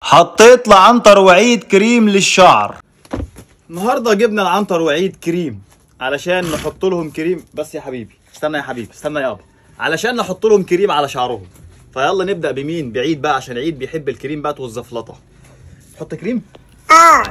حطيت لعنتر وعيد كريم للشعر النهارده جبنا العنتر وعيد كريم علشان نحط لهم كريم بس يا حبيبي استنى يا حبيبي استنى يابا علشان نحط لهم كريم على شعرهم فيلا نبدا بمين بعيد بقى عشان عيد بيحب الكريم بقى والزفلطه حط كريم اه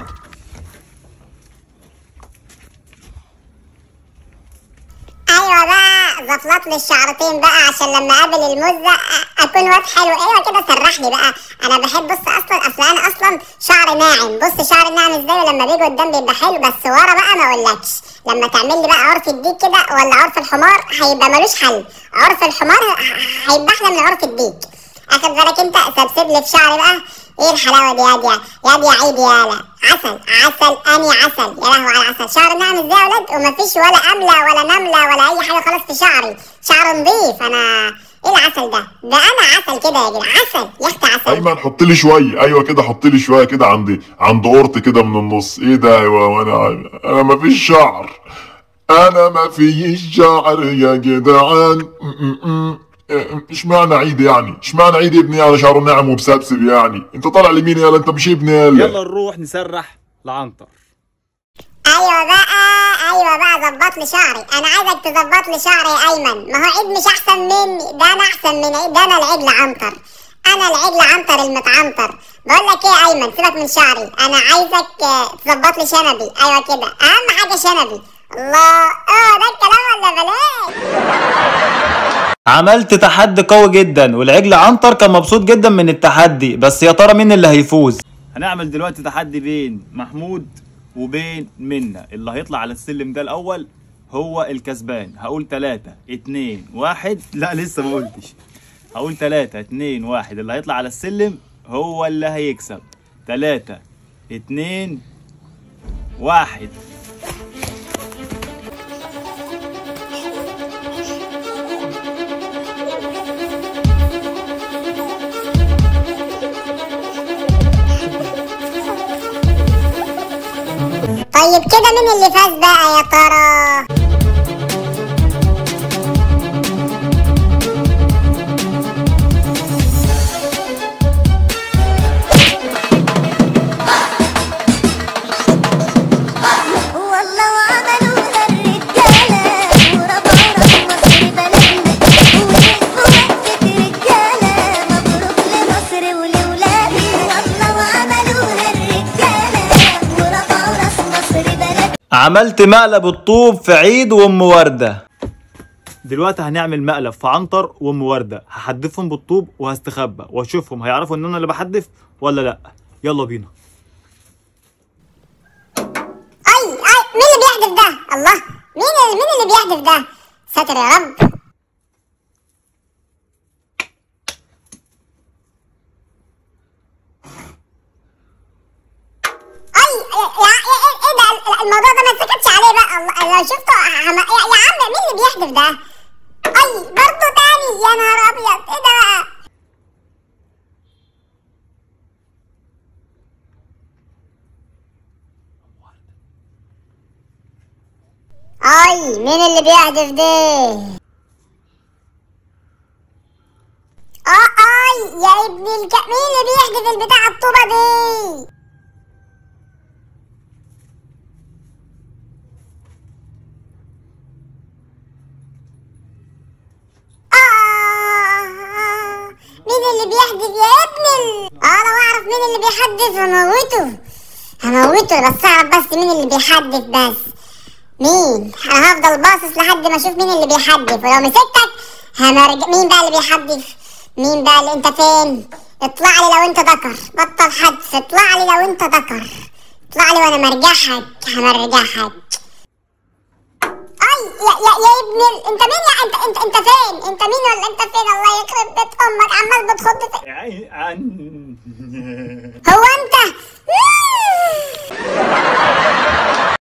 ايوه بقى زفلط لي الشعرتين بقى عشان لما اقابل المزة أ- اكون واد حلو ايوه كده سرح لي بقى انا بحب بص اصلا اصل انا اصلا شعري ناعم بص شعري ناعم ازاي ولما بيجي قدام بيبقى حلو بس ورا بقى ما اقولكش لما تعمل لي بقى عرف الديك كده ولا عرف الحمار هيبقى ملوش حل عرف الحمار ه- هيبقى احلى من عرف الديك اخد بالك انت سبسب لي في شعري بقى ايه الحلاوه دي يا دي يا دي يا عيد يالا عسل عسل اني عسل يا لهوي على العسل شعر ناعم ازاي يا ولاد ومفيش ولا امله ولا نمله ولا اي حاجه خالص في شعري شعر نظيف انا ايه العسل ده ده انا عسل كده يا جدع عسل يا اختي عسل ايمن حط لي شويه ايوه كده حط لي شويه كده عندي عند قرط كده من النص ايه ده ايوه وانا انا ما فيش شعر انا ما فيش شعر يا جدعان م- م- م. اشمعنى عيد يعني اشمعنى عيد ابني على شعره ناعم ومسبسب يعني انت طالع لمين يالا انت مش ابني يالا يلا نروح نسرح لعنتر ايوه بقى ايوه بقى ظبط لي شعري انا عايزك تظبط لي شعري يا ايمن ما هو عيد مش احسن مني ده انا احسن من عيد ده انا العجل عنتر انا العجل عنتر المتعنتر بقول لك ايه يا ايمن سيبك من شعري انا عايزك آه، تظبط لي شنبي ايوه كده اهم حاجه شنبي الله اه ده الكلام ولا بلاش عملت تحدي قوي جدا والعجل عنتر كان مبسوط جدا من التحدي بس يا ترى مين اللي هيفوز هنعمل دلوقتي تحدي بين محمود وبين منا اللي هيطلع على السلم ده الاول هو الكسبان هقول تلاتة اتنين واحد لا لسه ما قلتش هقول تلاتة اتنين واحد اللي هيطلع على السلم هو اللي هيكسب تلاتة اتنين واحد طيب كده مين اللي فاز بقى يا ترى والله وعملوها الرجالة ورفعوا راس مصر بلدنا ووقفوا وقفة رجالة مبروك لمصر ولولادنا والله وعملوها الرجالة ورفعوا راس مصر بلدنا عملت مقلب الطوب في عيد وام ورده دلوقتي هنعمل مقلب في عنتر وام ورده هحدفهم بالطوب وهستخبى واشوفهم هيعرفوا ان انا اللي بحدف ولا لا يلا بينا اي اي مين اللي بيحدف ده الله مين اللي مين اللي بيحدف ده ساتر يا رب اي يا يا- ايه إيه ده الموضوع ده ما سكتش عليه بقى الله لو شفته هم- يا يا عم مين اللي بيحدف ده اي برضه تاني يا نهار ابيض ايه ده بقى اي مين اللي بيحدف ده اه اي يا ابن الك مين اللي بيحدف البتاع الطوبة دي آه مين اللي بيحدف يا ابن ال... اه لو اعرف مين اللي بيحدف هموته هموته بس اعرف بس مين اللي بيحدف بس مين انا هفضل باصص لحد ما اشوف مين اللي بيحدف ولو مسكتك همرج مين بقى اللي بيحدف مين بقى اللي انت فين اطلع لي لو انت ذكر بطل حدف اطلع لي لو انت ذكر اطلع لي وانا مرجحك همرجحك اي يا يا يا ابن ال... انت مين يا انت انت انت فين انت مين ولا انت فين الله يخرب بيت امك عمال بتخض في